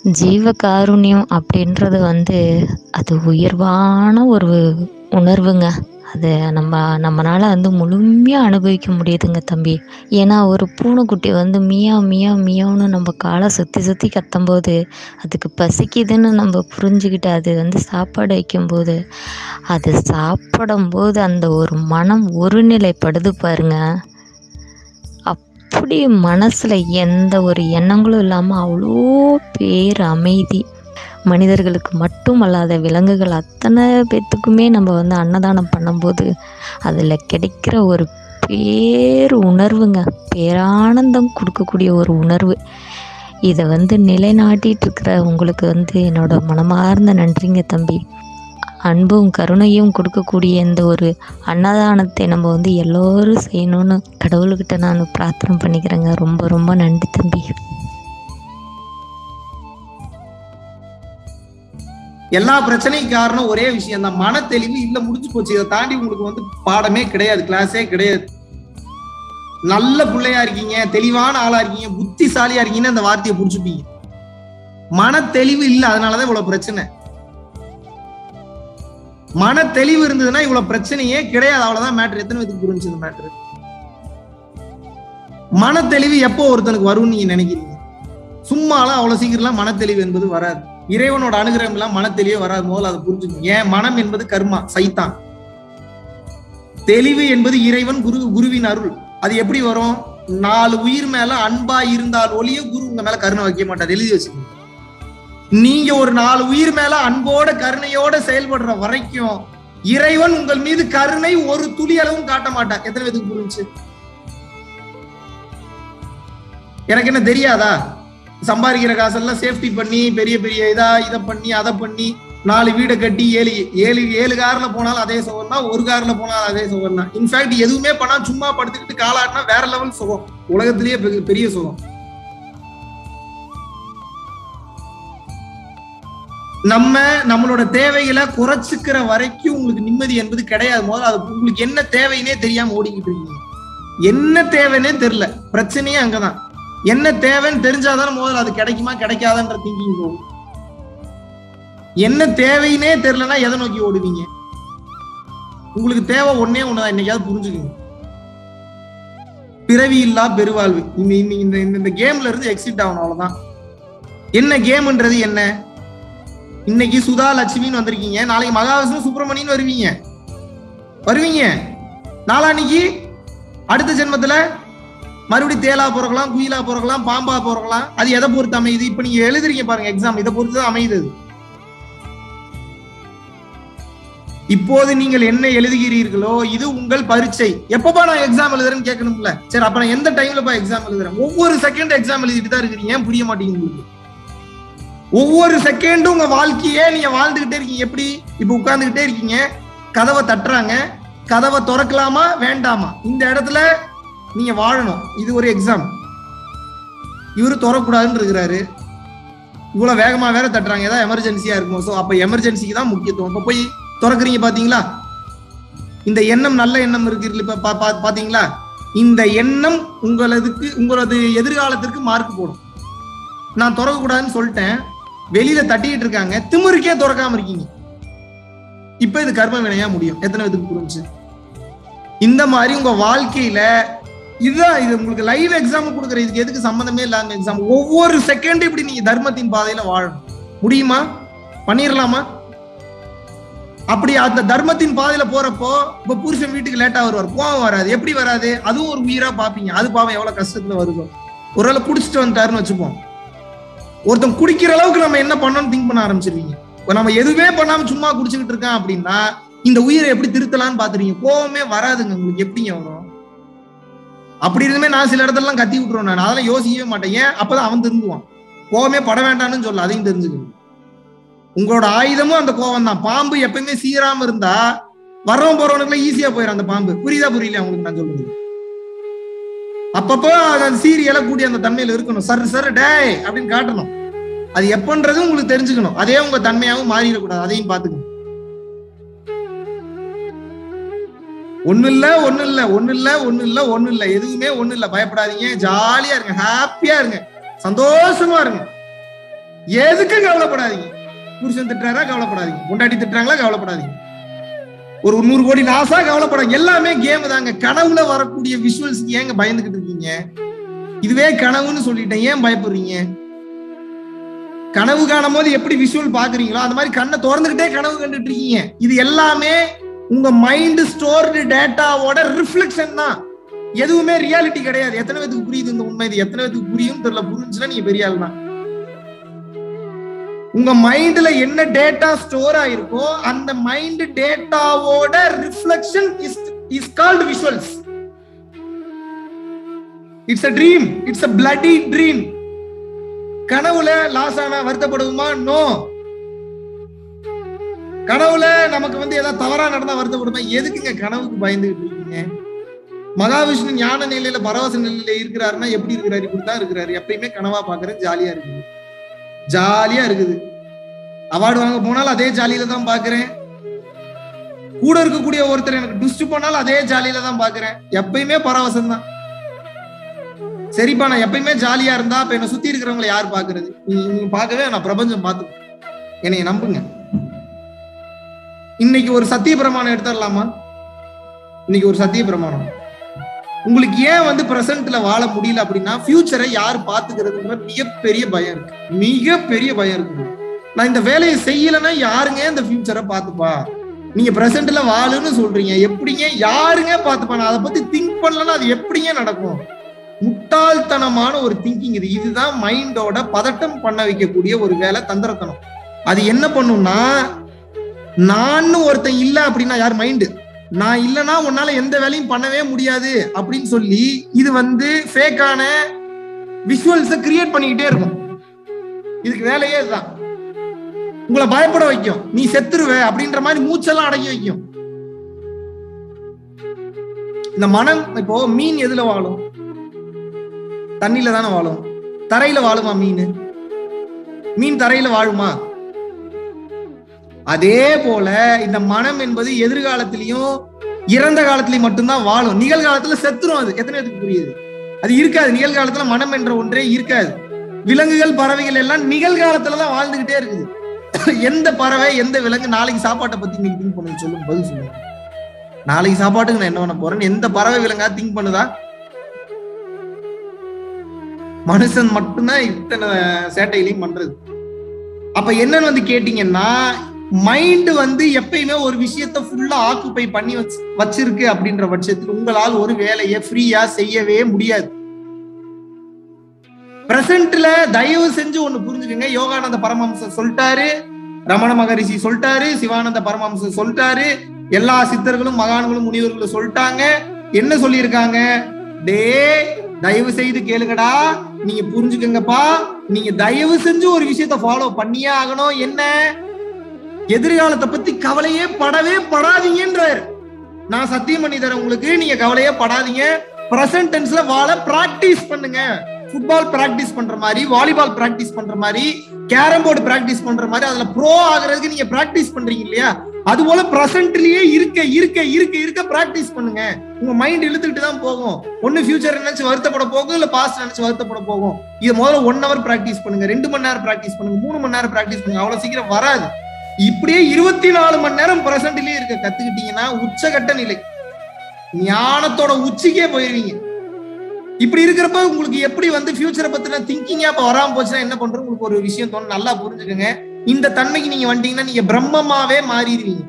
ஜீவ காருண்யம் அப்படின்றது வந்து அது உயர்வான ஒரு உணர்வுங்க அது நம்ம நம்மளால் வந்து முழுமையாக அனுபவிக்க முடியுதுங்க தம்பி ஏன்னா ஒரு பூனைக்குட்டி வந்து மியா மியா மியான்னு நம்ம காலை சுற்றி சுற்றி கத்தும்போது அதுக்கு பசிக்குதுன்னு நம்ம புரிஞ்சுக்கிட்டு அது வந்து சாப்பாடு வைக்கும்போது அது சாப்பிடும்போது அந்த ஒரு மனம் ஒருநிலைப்படுது பாருங்க அப்படி மனசில் எந்த ஒரு எண்ணங்களும் இல்லாமல் அவ்வளோ பேர் அமைதி மனிதர்களுக்கு மட்டும் அல்லாத விலங்குகள் அத்தனை பேர்த்துக்குமே நம்ம வந்து அன்னதானம் பண்ணும்போது அதில் கிடைக்கிற ஒரு பேர் உணர்வுங்க பேரானந்தம் கொடுக்கக்கூடிய ஒரு உணர்வு இதை வந்து நிலைநாட்டிட்டு இருக்கிற உங்களுக்கு வந்து என்னோட மனமார்ந்த நன்றிங்க தம்பி அன்பும் கருணையும் கொடுக்கக்கூடிய இந்த ஒரு அன்னதானத்தை நம்ம வந்து எல்லோரும் செய்யணும்னு கடவுள்கிட்ட நான் பிரார்த்தனை பண்ணிக்கிறேங்க ரொம்ப ரொம்ப நன்றி தம்பி எல்லா பிரச்சனைக்கும் காரணம் ஒரே விஷயம் தான் மன தெளிவு இல்ல முடிஞ்சு போச்சு இதை தாண்டி உங்களுக்கு வந்து பாடமே கிடையாது கிளாஸே கிடையாது நல்ல பிள்ளையா இருக்கீங்க தெளிவான ஆளா இருக்கீங்க புத்திசாலியா இருக்கீங்கன்னு அந்த வார்த்தையை புடிச்சுப்பீங்க மன தெளிவு இல்ல அதனாலதான் இவ்வளவு பிரச்சனை மன தெளிவு இருந்ததுன்னா இவ்வளவு பிரச்சனையே கிடையாது அவ்வளவுதான் மேட்ரு எத்தனை பேருக்கு புரிஞ்சது மேட்ரு மன தெளிவு எப்போ ஒருத்தனுக்கு வரும்னு நீங்க நினைக்கிறீங்க சும்மாலாம் அவ்வளவு சீக்கிரம்லாம் மன தெளிவு என்பது வராது இறைவனோட அனுகிரகம் எல்லாம் மன தெளிவே வராது முதல்ல அதை புரிஞ்சுக்கணும் ஏன் மனம் என்பது கர்மா சைத்தான் தெளிவு என்பது இறைவன் குரு குருவின் அருள் அது எப்படி வரும் நாலு உயிர் மேல அன்பா இருந்தால் ஒளிய குரு உங்க மேல கருணை வைக்க மாட்டார் எழுதி வச்சுக்கோங்க நீங்க ஒரு நாலு உயிர் மேல அன்போட கருணையோட செயல்படுற வரைக்கும் இறைவன் உங்கள் மீது கருணை ஒரு துளி அளவும் காட்ட மாட்டார் எத்தனை பேருக்கு புரிஞ்சு எனக்கு என்ன தெரியாதா சம்பாதிக்கிற காசெல்லாம் சேஃப்டி பண்ணி பெரிய பெரிய இதா இதை பண்ணி அதை பண்ணி நாலு வீடை கட்டி ஏழு ஏழு ஏழு கார்ல போனாலும் அதே சுகம் தான் ஒரு கார்ல போனாலும் அதே சுகம் தான் இன்ஃபேக்ட் எதுவுமே பண்ணா சும்மா படுத்துக்கிட்டு காலாட்டினா வேற லெவல் சுகம் உலகத்திலேயே பெ- பெரிய சுகம் நம்ம நம்மளோட தேவைகளை குறைச்சுக்கிற வரைக்கும் உங்களுக்கு நிம்மதி என்பது கிடையாது முதல்ல அது உங்களுக்கு என்ன தேவைன்னே தெரியாம ஓடிக்கிட்டு இருக்கீங்க என்ன தேவைன்னே தெரியல பிரச்சனையே அங்கதான் என்ன தேவைன்னு தெரிஞ்சாதானே முதல்ல அது கிடைக்குமா கிடைக்காதான்ற திங்கிங் போகும் என்ன தேவைன்னே தெரியலன்னா எதை நோக்கி ஓடுவீங்க உங்களுக்கு தேவை ஒண்ணே ஒண்ணுதான் இன்னைக்காவது புரிஞ்சுக்கங்க பிறவி இல்லா பெருவாழ்வு இந்த இந்த- இந்த இந்த- இந்த கேம்ல இருந்து எக்ஸிட் ஆகணும் அவ்வளவுதான் என்ன கேம்ன்றது என்ன இன்னைக்கு சுதா லட்சுமின்னு வந்திருக்கீங்க நாளைக்கு மகாவிஷ்ணு சுப்பிரமணியன் வருவீங்க வருவீங்க நாளான்னைக்கு அடுத்த ஜென்மத்துல மறுபடியும் தேலா பிறக்கலாம் குயிலா பிறக்கலாம் பாம்பா பிறக்கலாம் அது எதை பொறுத்து அமையுது இப்ப நீங்க எழுதுறீங்க பாருங்க எக்ஸாம் இதை பொறுத்து தான் அமையுது அது. இப்போது நீங்கள் என்ன எழுதுகிறீர்களோ இது உங்கள் பரீட்சை எப்பப்பா நான் எக்ஸாம் எழுதுறேன்னு கேட்கணும்ல சரி அப்ப நான் எந்த டைம்லப்பா எக்ஸாம் எழுதுறேன் ஒவ்வொரு செகண்ட் எக்ஸாம் எழுதிட்டு தான் இருக்கிறீங்க ஏன் புரிய மாட்டேங்குது உங்களுக்கு ஒவ்வொரு செகண்டும் உங்க வாழ்க்கையே நீங்க வாழ்ந்துகிட்டே இருக்கீங்க எப்படி இப்ப உட்கார்ந்துகிட்டே இருக்கீங்க கதவை தட்டுறாங்க கதவை திறக்கலாமா வேண்டாமா இந்த இடத்துல நீங்க வாழணும் இது ஒரு எக்ஸாம் இவரு திறக்கூடாதுன்னு இருக்கிறாரு இவ்வளவு வேகமா வேற தட்டுறாங்க ஏதாவது எமர்ஜென்சியா இருக்கும் ஸோ அப்ப எமர்ஜென்சிக்கு தான் முக்கியத்துவம் இப்ப போய் திறக்கிறீங்க பாத்தீங்களா இந்த எண்ணம் நல்ல எண்ணம் இருக்கு இப்ப பா- பா- பாத்தீங்களா இந்த எண்ணம் உங்களதுக்கு உங்களது எதிர்காலத்திற்கு மார்க் போடும் நான் திறக்க கூடாதுன்னு சொல்லிட்டேன் வெளியில தட்டிட்டு இருக்காங்க திமிருக்கே திறக்காம இருக்கீங்க இப்ப இது கர்ம வினையா முடியும் எத்தனை பேருக்கு புரிஞ்சு இந்த மாதிரி உங்க வாழ்க்கையில இதுதான் இது உங்களுக்கு லைவ் எக்ஸாம் கொடுக்குற இதுக்கு எதுக்கு சம்பந்தமே இல்லாம எக்ஸாம் ஒவ்வொரு செகண்ட் இப்படி நீங்க தர்மத்தின் பாதையில வாழணும் முடியுமா பண்ணிடலாமா அப்படி அந்த தர்மத்தின் பாதையில போறப்போ இப்ப புருஷன் வீட்டுக்கு லேட்டா வருவார் கோவம் வராது எப்படி வராது அதுவும் ஒரு உயிரா பாப்பீங்க அது பாவம் எவ்வளவு கஷ்டத்துல வருதோ ஒருவேளை குடிச்சிட்டு வந்துட்டாருன்னு வச்சுப்போம் ஒருத்தன் குடிக்கிற அளவுக்கு நம்ம என்ன பண்ணணும்னு திங்க் பண்ண ஆரம்பிச்சிருவீங்க இப்ப நம்ம எதுவுமே பண்ணாம சும்மா குடிச்சுக்கிட்டு இருக்கான் அப்படின்னா இந்த உயிரை எப்படி திருத்தலாம்னு பாத்துறீங்க கோவமே வராதுங்க உங்களுக்கு எப்படிங்க வரும் அப்படி இருந்துமே நான் சில இடத்துலலாம் கத்தி விட்டுருவேன் நான் அதெல்லாம் யோசிக்கவே மாட்டேன் ஏன் அப்பதான் அவன் திருந்துவான் கோவமே பட வேண்டாம்னு சொல்ல அதையும் தெரிஞ்சுக்கணும் உங்களோட ஆயுதமும் அந்த கோவம் தான் பாம்பு எப்பயுமே சீராம இருந்தா வரவன் போறவனுக்குலாம் ஈஸியா போயிடும் அந்த பாம்பு புரியுதா புரியல உங்களுக்கு நான் சொல்றது அப்பப்போ அந்த சீரியலை கூடி அந்த தன்மையில இருக்கணும் சர் சர் டேய் அப்படின்னு காட்டணும் அது எப்பன்றது உங்களுக்கு தெரிஞ்சுக்கணும் அதே உங்க தன்மையாவும் மாறிடக்கூடாது அதையும் பாத்துக்கணும் ஒண்ணு இல்ல ஒண்ணு இல்ல ஒண்ணு இல்ல ஒண்ணு இல்ல ஒண்ணு இல்ல எதுவுமே ஒண்ணு இல்ல பயப்படாதீங்க ஜாலியா இருங்க ஹாப்பியா இருங்க சந்தோஷமா இருங்க எதுக்கும் கவலைப்படாதீங்க புருஷன் திட்டுறாரா கவலைப்படாதீங்க பொண்டாட்டி திட்டுறாங்களா கவலைப்படாதீங்க ஒரு நூறு கோடி லாஸா கவலைப்படாங்க எல்லாமே கேம் தாங்க கனவுல வரக்கூடிய விஷுவல்ஸ்க்கு ஏங்க பயந்துகிட்டு இருக்கீங்க இதுவே கனவுன்னு சொல்லிட்டேன் ஏன் பயப்படுறீங்க கனவு காணும் போது எப்படி விஷுவல் பாக்குறீங்களோ அந்த மாதிரி கண்ணை திறந்துகிட்டே கனவு கண்டுட்டு இருக்கீங்க இது எல்லாமே உங்க மைண்ட் ஸ்டோர்டு டேட்டாவோட ரிஃப்ளெக்ஷன் தான் எதுவுமே ரியாலிட்டி கிடையாது எத்தனை பேத்துக்கு புரியுது இந்த உண்மை இது எத்தனை பேத்துக்கு புரியும் தெரியல புரிஞ்சுன்னா நீங்க பெரிய ஆள் தான் உங்க மைண்ட்ல என்ன டேட்டா ஸ்டோர் ஆயிருக்கோ அந்த மைண்ட் டேட்டாவோட reflection is is called visuals it's a dream it's a bloody dream கனவுல லாஸ் ஆனா வருத்தப்படுவோமா நோ கனவுல நமக்கு வந்து ஏதாவது தவறா நடந்தா வருத்தப்படுமா எதுக்குங்க கனவுக்கு பயந்துகிட்டு இருக்கீங்க மகாவிஷ்ணு ஞான நிலையில பரவச நிலையில இருக்கிறாருன்னா எப்படி இருக்கிறாரு இப்படித்தான் இருக்கிறாரு எப்பயுமே கனவா பாக்குறேன் ஜாலியா இருக்குது ஜாலியா இருக்குது அவார்டு வாங்க போனாலும் அதே ஜாலியில தான் பாக்குறேன் கூட இருக்கக்கூடிய ஒருத்தர் எனக்கு டுஸ்ட் பண்ணாலும் அதே ஜாலியில தான் பாக்குறேன் எப்பயுமே பரவசம் தான் சரிப்பா நான் எப்பயுமே ஜாலியா இருந்தா அப்ப என்ன சுத்தி இருக்கிறவங்களை யார் பாக்குறது நீ- நீங்க பார்க்கவே நான் பிரபஞ்சம் பார்த்து என்னைய நம்புங்க இன்னைக்கு ஒரு சத்திய பிரமாணம் எடுத்துடலாமா இன்னைக்கு ஒரு சத்திய பிரமாணம் உங்களுக்கு ஏன் வந்து பிரசன்ட்ல வாழ முடியல அப்படின்னா ஃபியூச்சரை யார் பாத்துக்கிறதுங்கிற மிகப்பெரிய பயம் இருக்கு மிகப்பெரிய பயம் இருக்கு நான் இந்த வேலையை செய்யலைன்னா யாருங்க இந்த ஃபியூச்சரை பார்த்துப்பா நீங்க பிரசன்ட்ல வாழுன்னு சொல்றீங்க எப்படிங்க யாருங்க பார்த்துப்பா நான் அதை பத்தி திங்க் பண்ணலன்னா அது எப்படிங்க நடக்கும் முட்டாள்தனமான ஒரு திங்கிங் இது இதுதான் மைண்டோட பதட்டம் பண்ண வைக்கக்கூடிய ஒரு வேலை தந்திரத்தனம் அது என்ன பண்ணும்னா நான் ஒருத்தன் இல்ல அப்படின்னா யார் மைண்டு நான் இல்லைன்னா உன்னால எந்த வேலையும் பண்ணவே முடியாது அப்படின்னு சொல்லி இது வந்து ஃபேக்கான விஷுவல்ஸ கிரியேட் பண்ணிக்கிட்டே இருக்கும் இதுக்கு வேலையே இதுதான் உங்களை பயப்பட வைக்கும் நீ செத்துருவ அப்படின்ற மாதிரி மூச்செல்லாம் அடக்கி வைக்கும் இந்த மனம் இப்போ மீன் எதுல வாழும் தண்ணியில தானே வாழும் தரையில வாழுமா மீன் மீன் தரையில வாழுமா அதே போல இந்த மனம் என்பது எதிர்காலத்திலையும் இறந்த காலத்திலையும் மட்டும்தான் வாழும் நிகழ்காலத்துல செத்துரும் அது எத்தனை பேருக்கு புரியுது அது இருக்காது நிகழ்காலத்துல மனம் என்ற ஒன்றே இருக்காது விலங்குகள் பறவைகள் எல்லாம் நிகழ்காலத்துல தான் வாழ்ந்துகிட்டே இருக்குது எந்த பறவை எந்த விலங்கு நாளைக்கு சாப்பாட்டை பத்தி நீங்க திங்க் பண்ணுங்க சொல்லுங்க பதில் சொல்லுங்க நாளைக்கு சாப்பாட்டுக்கு நான் என்ன பண்ண போறேன்னு எந்த பறவை விலங்கா திங்க் பண்ணுதா மனுஷன் மட்டும்தான் இத்தனை சேட்டைகளையும் பண்றது அப்ப என்னன்னு வந்து கேட்டீங்கன்னா மைண்ட் வந்து எப்பயுமே ஒரு விஷயத்த ஃபுல்லா ஆக்குப்பை பண்ணி வச்சு வச்சிருக்கு அப்படின்ற பட்சத்தில் உங்களால் ஒரு வேலையை ஃப்ரீயா செய்யவே முடியாது பிரசன்ட்ல தயவு செஞ்சு ஒண்ணு புரிஞ்சுக்கங்க யோகானந்த பரமஹம்சர் சொல்லிட்டாரு ரமண மகரிஷி சொல்லிட்டாரு சிவானந்த பரமஹம்சர் சொல்லிட்டாரு எல்லா சித்தர்களும் மகான்களும் முனிவர்களும் சொல்லிட்டாங்க என்ன சொல்லியிருக்காங்க டே தயவு செய்து கேளுங்கடா நீங்க புரிஞ்சுக்கங்கப்பா நீங்க தயவு செஞ்சு ஒரு விஷயத்த ஃபாலோ பண்ணியே ஆகணும் என்ன எதிர்காலத்தை பத்தி கவலையே படவே படாதீங்கன்றார் நான் சத்தியம் பண்ணி தரேன் உங்களுக்கு நீங்க கவலையே படாதீங்க பிரசன்ட் டென்ஸ்ல வாழ பிராக்டிஸ் பண்ணுங்க ஃபுட்பால் பிராக்டிஸ் பண்ற மாதிரி வாலிபால் பிராக்டிஸ் பண்ற மாதிரி கேரம் போர்டு பிராக்டிஸ் பண்ற மாதிரி அதுல ப்ரோ ஆகுறதுக்கு நீங்க பிராக்டிஸ் பண்றீங்க இல்லையா அது போல பிரசன்ட்லயே இருக்க இருக்க இருக்க இருக்க பிராக்டிஸ் பண்ணுங்க உங்க மைண்ட் இழுத்துக்கிட்டு தான் போகும் ஒண்ணு ஃபியூச்சர் நினைச்சு வருத்தப்பட போகும் இல்ல பாஸ்ட் நினைச்சு வருத்தப்பட போகும் இது முதல்ல ஒன் ஹவர் பிராக்டிஸ் பண்ணுங்க ரெண்டு மணி நேரம் பிராக்டிஸ் பண்ணுங்க மூணு மணி நேரம் பிராக்டிஸ் பண்ணுங்க அவ்வளவு சீக்கிரம் வராது இப்படியே இருபத்தி நாலு மணி நேரம் பிரசன்ட்லயே இருக்க கத்துக்கிட்டீங்கன்னா உச்சகட்ட நிலை ஞானத்தோட உச்சிக்கே போயிருவீங்க இப்படி இருக்கிறப்ப உங்களுக்கு எப்படி வந்து ஃபியூச்சரை பத்தின திங்கிங்கா இப்ப வராம போச்சுன்னா என்ன பண்றோம் உங்களுக்கு ஒரு விஷயம் தோணும் நல்லா புரிஞ்சுக்கோங்க இந்த தன்மைக்கு நீங்க வந்துட்டீங்கன்னா நீங்க பிரம்மமாவே மாறிடுவீங்க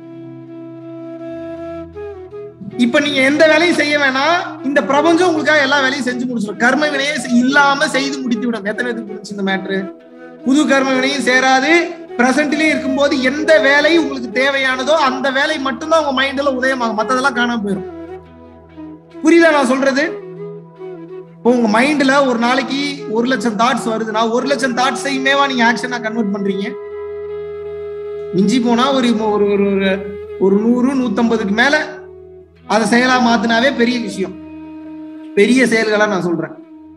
இப்ப நீங்க எந்த வேலையும் செய்ய வேணாம் இந்த பிரபஞ்சம் உங்களுக்காக எல்லா வேலையும் செஞ்சு முடிச்சிடும் கர்ம வினையே செ- இல்லாம செய்து முடித்து விடும் எத்தனை பேருக்கு புரிஞ்சு இந்த மேட்ரு புது கர்ம வினையும் சேராது பிரசன்ட்லயே இருக்கும்போது எந்த வேலை உங்களுக்கு தேவையானதோ அந்த வேலை மட்டும்தான் உங்க மைண்ட்ல உதயமாகும் மத்ததெல்லாம் காணாம போயிடும் புரியுதா நான் சொல்றது இப்போ உங்க மைண்ட்ல ஒரு நாளைக்கு ஒரு லட்சம் தாட்ஸ் வருதுன்னா ஒரு லட்சம் தாட்ஸையுமேவா நீங்க ஆக்ஷனா கன்வெர்ட் பண்றீங்க மிஞ்சி போனா ஒரு ஒரு ஒரு ஒரு- ஒரு நூறு நூத்தம்பதுக்கு மேல அதை செயலா மாத்தினாவே பெரிய விஷயம் பெரிய செயல்களா நான் சொல்றேன்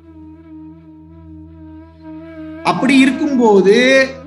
அப்படி இருக்கும்போது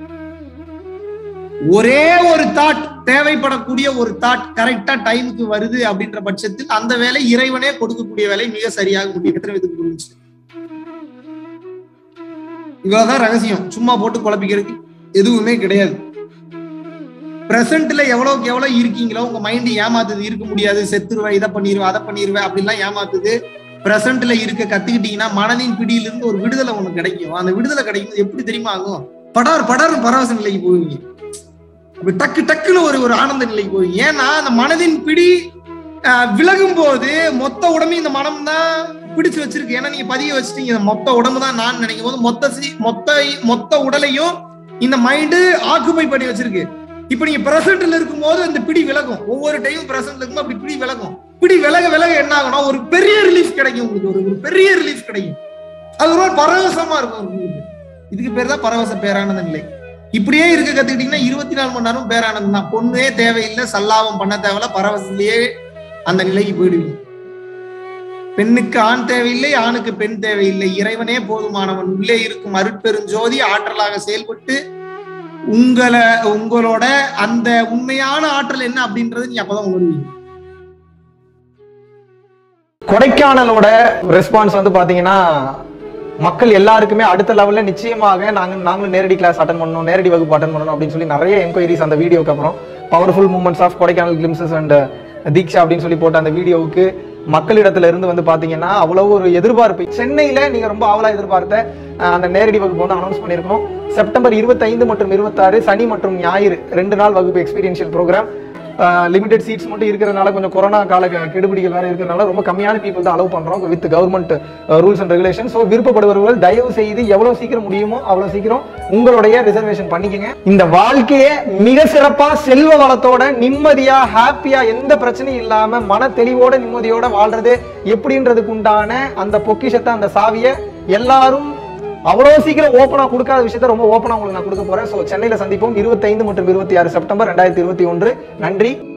ஒரே ஒரு தாட் தேவைப்படக்கூடிய ஒரு தாட் கரெக்டா டைமுக்கு வருது அப்படின்ற பட்சத்தில் அந்த வேலை இறைவனே கொடுக்கக்கூடிய வேலை மிக சரியாக முடியும் எத்தனை பேத்துக்கு புரிஞ்சு இவ்வளவுதான் ரகசியம் சும்மா போட்டு குழப்பிக்கிறதுக்கு எதுவுமே கிடையாது பிரசன்ட்ல எவ்வளவுக்கு எவ்வளவு இருக்கீங்களோ உங்க மைண்ட் ஏமாத்துது இருக்க முடியாது செத்துருவேன் இதை பண்ணிடுவேன் அதை பண்ணிடுவேன் அப்படிலாம் ஏமாத்துது பிரசன்ட்ல இருக்க கத்துக்கிட்டீங்கன்னா மனதின் பிடியிலிருந்து ஒரு விடுதலை ஒண்ணு கிடைக்கும் அந்த விடுதலை கிடைக்கும் எப்படி தெரியுமா ஆகும் படார் படார் பரவச நிலைக்கு போவீங்க அப்படி டக்கு டக்குன்னு ஒரு ஒரு ஆனந்த நிலைக்கு போவீங்க ஏன்னா அந்த மனதின் பிடி ஆஹ், விலகும் போது மொத்த உடம்பையும் இந்த மனம் தான் பிடிச்சு வச்சிருக்கு ஏன்னா நீங்க பதிய வச்சுட்டீங்க இந்த மொத்த உடம்பு தான் நான் நினைக்கும் போது மொத்த சி- மொத்த மொத்த உடலையும் இந்த மைண்டு ஆக்குபை பண்ணி வச்சிருக்கு இப்ப நீங்க பிரசன்ட்ல இருக்கும்போது அந்த பிடி விலகும் ஒவ்வொரு டைமும் பிரசன்ட்ல இருக்கும்போது அப்படி பிடி விலகும் பிடி விலக விலக என்ன ஆகும்னா ஒரு பெரிய ரிலீஃப் கிடைக்கும் உங்களுக்கு ஒரு ஒரு பெரிய ரிலீஃப் கிடைக்கும் அது ஒரு மாதிரி பரவசமா இருக்கும் உங்களுக்கு இதுக்கு பேர் தான் பரவச பேரானந்த நிலை இப்படியே இருக்க கத்துக்கிட்டீங்கன்னா இருபத்தி நாலு மணி நேரம் பேரானந்தம் தான் பொண்ணே தேவையில்லை சல்லாபம் பண்ண தேவையில்ல பரவசத்திலேயே அந்த நிலைக்கு போயிடுவீங்க பெண்ணுக்கு ஆண் தேவையில்லை ஆணுக்கு பெண் தேவையில்லை இறைவனே போதுமானவன் உள்ளே இருக்கும் அருட்பெருஞ்சோதி ஆற்றலாக செயல்பட்டு உங்களை உங்களோட அந்த உண்மையான ஆற்றல் என்ன அப்படின்றது நீங்க அப்பதான் உணர்வீங்க கொடைக்கானலோட ரெஸ்பான்ஸ் வந்து பாத்தீங்கன்னா மக்கள் எல்லாருக்குமே அடுத்த லெவல்ல நிச்சயமாக நாங்க நாங்களும் நேரடி கிளாஸ் அட்டன் பண்ணணும் நேரடி வகுப்பு அட்டன் பண்ணணும் அப்படின்னு சொல்லி நிறைய என்கொயரிஸ் அந்த வீடியோக்கு அப்புறம் powerful moments of Kodaikanal glimpses and Deeksha அப்படின்னு சொல்லி போட்ட அந்த வீடியோவுக்கு மக்களிடத்துல இருந்து வந்து பாத்தீங்கன்னா அவ்வளவு ஒரு எதிர்பார்ப்பு சென்னையில நீங்க ரொம்ப ஆவலா எதிர்பார்த்த அஹ், அந்த நேரடி வகுப்பு வந்து அனௌன்ஸ் பண்ணியிருக்கோம் செப்டம்பர் 25 மற்றும் இருபத்தாறு சனி மற்றும் ஞாயிறு ரெண்டு நாள் வகுப்பு எக்ஸ்பீரியன்ஷியல் ப்ரோக்ராம் லிமிடெட் சீட்ஸ் மட்டும் இருக்கிறனால கொஞ்சம் கொரோனா கால கெடுபிடிகள் வேற இருக்கிறனால ரொம்ப கம்மியான பீப்புள் தான் அலோவ் பண்றோம் with government rules and regulation so விருப்பப்படுபவர்கள் தயவு செய்து எவ்வளவு சீக்கிரம் முடியுமோ அவ்வளவு சீக்கிரம் உங்களுடைய ரிசர்வேஷன் பண்ணிக்கங்க இந்த வாழ்க்கையை மிக சிறப்பா செல்வ வளத்தோட நிம்மதியா ஹாப்பியா எந்த பிரச்சனையும் இல்லாம மன தெளிவோட நிம்மதியோட வாழ்றது எப்படின்றதுக்கு உண்டான அந்த பொக்கிஷத்தை அந்த சாவியை எல்லாரும் அவ்வளவு சீக்கிரம் ஓப்பனா கொடுக்காத விஷயத்த ரொம்ப ஓப்பனா உங்களுக்கு நான் கொடுக்க போறேன் ஸோ சென்னையில சந்திப்போம் இருபத்தைந்து மற்றும் இருபத்தி ஆறு செப்டம்பர் ரெண்டாயிரத்தி இருபத்தி ஒன்று நன்றி